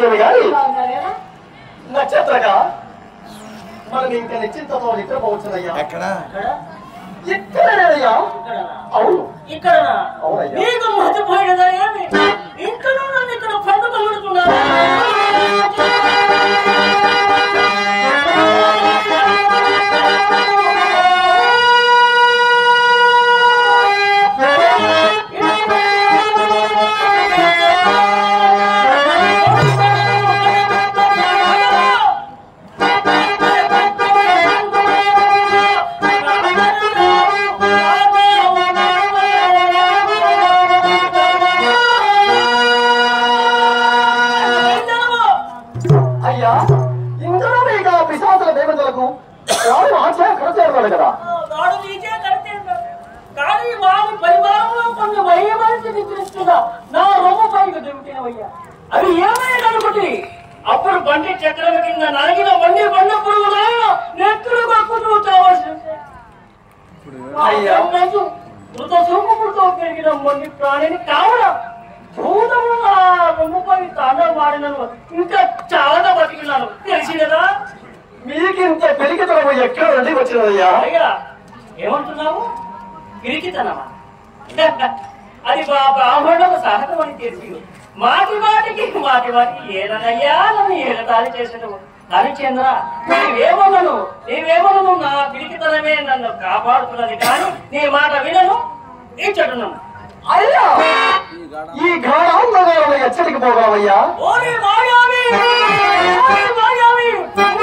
బాగుంటుంది కానీ బాగున్నారేనా? నక్షత్రగా మనం ఇంకా నిశ్చింతతో నిద్రపోవచ్చునయ్యా ఎక్కడ ఇక్కడ ఇక్కడేనయ్యా ఇక్కడనా? అవును ఇక్కడనా అవునయ్యా. నీకు మర్చిపోయినదా ఏమి ఇంకా నన్ను ఇక్కడ పండుగ పెడుతున్నారా అయ్యా ఇందులో మీకు ఆ పిశాచుల దేవతలకు వారు ఆశ్రయం కడతారు కదా వాడు నీకే కడితేంటాడు. కానీ వాడి పరివారంలో కొన్ని వెయ్యి మంది నిద్రిస్తున్నా నా రొమ్ము పైకి దిగుతావయ్యా అవి ఏమైనా అనుకుంటే అప్పుడు బండి చక్రం కింద నలిగిన బండి బండ పురుగులా నెత్తులు కక్కుతూ చావాల్సిందే అయ్యా. అయ్యా మృత సూపులతో పెరిగిన మొండి ప్రాణిని కావడం భూతము నా రొమ్ముపై తాండవ మాడినను ఇంకా చాలా బతికినాను తెలిసి కదా మీకింత పెరిగితనము ఎక్కడ నుండి వచ్చినదయ్యా అయ్యా ఏమంటున్నావు పిరికితనమా అది మా బ్రాహ్మణులకు సహజం అని తెలిసి మాటి మాటికి మాటి మాటికి ఏదనయ్యా నన్ను ఏడతాలి చేసేటవు హరిచంద్ర నీవేమనను నీవేమనను నా పిరికితనమే నన్ను కాపాడుతున్నది కానీ నీ మాట వినను ఇచ్చటున్నాను అయ్యా ఈ గాఢాంధకారంలో ఎచ్చటికి పోగలవయ్యా ఓరి మాయావి ఓరి మాయావి